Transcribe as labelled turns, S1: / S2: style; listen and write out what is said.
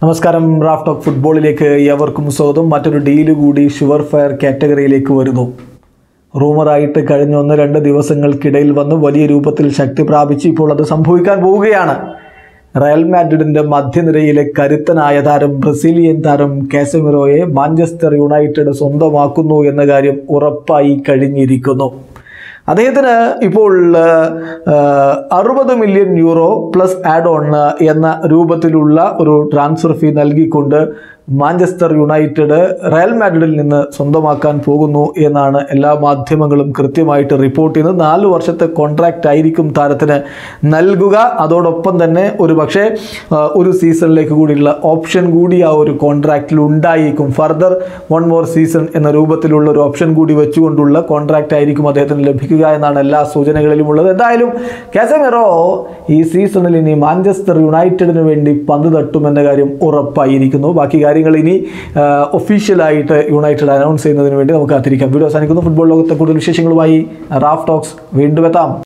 S1: നമസ്കാരം Raf talk ഫുട്ബോളിലേക്ക് ഏവർക്കും സ്വാഗതം മറ്റൊരു ഡീല് കൂടി ഷുവർ ഫയർ കാറ്റഗറിയിലേക്ക് വരുന്നു റൂമറായിട്ട് കഴിഞ്ഞ ഒന്ന് രണ്ട് ദിവസങ്ങൾക്കിടയിൽ വന്ന് വലിയ രൂപത്തിൽ ശക്തി പ്രാപിച്ച് ഇപ്പോൾ അത് സംഭവിക്കാൻ പോവുകയാണ് റയൽ മാഡ്രിഡിന്റെ മധ്യനിരയിലെ കരുത്തനായ താരം ബ്രസീലിയൻ താരം കാസമിറോയെ മാഞ്ചസ്റ്റർ യുണൈറ്റഡ് സ്വന്തമാക്കുന്നു എന്ന കാര്യം ഉറപ്പായി കഴിഞ്ഞിരിക്കുന്നു അദ്ദേഹത്തിന് ഇപ്പോൾ അറുപത് million euro plus add on എന്ന രൂപത്തിലുള്ള ഒരു ട്രാൻസ്ഫർ ഫീ നൽകിക്കൊണ്ട് മാഞ്ചസ്റ്റർ യുണൈറ്റഡ് റയൽ മാഡ്രിഡിൽ നിന്ന് സ്വന്തമാക്കാൻ പോകുന്നു എന്നാണ് എല്ലാ മാധ്യമങ്ങളും കൃത്യമായിട്ട് റിപ്പോർട്ട് ചെയ്യുന്നത് നാല് വർഷത്തെ കോൺട്രാക്റ്റ് ആയിരിക്കും താരത്തിന് നൽകുക അതോടൊപ്പം തന്നെ ഒരു പക്ഷേ ആ, ഒരു സീസണിലേക്ക് കൂടിയുള്ള ഓപ്ഷൻ കൂടി ആ ഒരു കോൺട്രാക്റ്റിൽ ഉണ്ടായിരിക്കും ഫർദർ വൺ മോർ സീസൺ എന്ന രൂപത്തിലുള്ള ഒരു ഓപ്ഷൻ കൂടി വെച്ചുകൊണ്ടുള്ള കോൺട്രാക്റ്റ് ആയിരിക്കും അദ്ദേഹത്തിന് ലഭിക്കുക എന്നാണ് എല്ലാ സൂചനകളിലും ഉള്ളത് എന്തായാലും കാസമെറോ ഈ സീസണിൽ ഇനി മാഞ്ചസ്റ്റർ യുണൈറ്റഡിന് വേണ്ടി പന്ത് തട്ടുമെന്ന കാര്യം ഉറപ്പായിരിക്കുന്നു ബാക്കി കാര്യങ്ങൾ ഇനി ഒഫീഷ്യലായിട്ട് യുണൈറ്റഡ് അനൗൺസ് ചെയ്യുന്നതിന് വേണ്ടി നമുക്ക് കാത്തിരിക്കാം വീഡിയോ അവസാനിക്കുന്നു ഫുട്ബോൾ ലോകത്തെ കൂടുതൽ വിശേഷങ്ങളുമായി റാഫ് ടോക്സ് വീണ്ടും എത്താം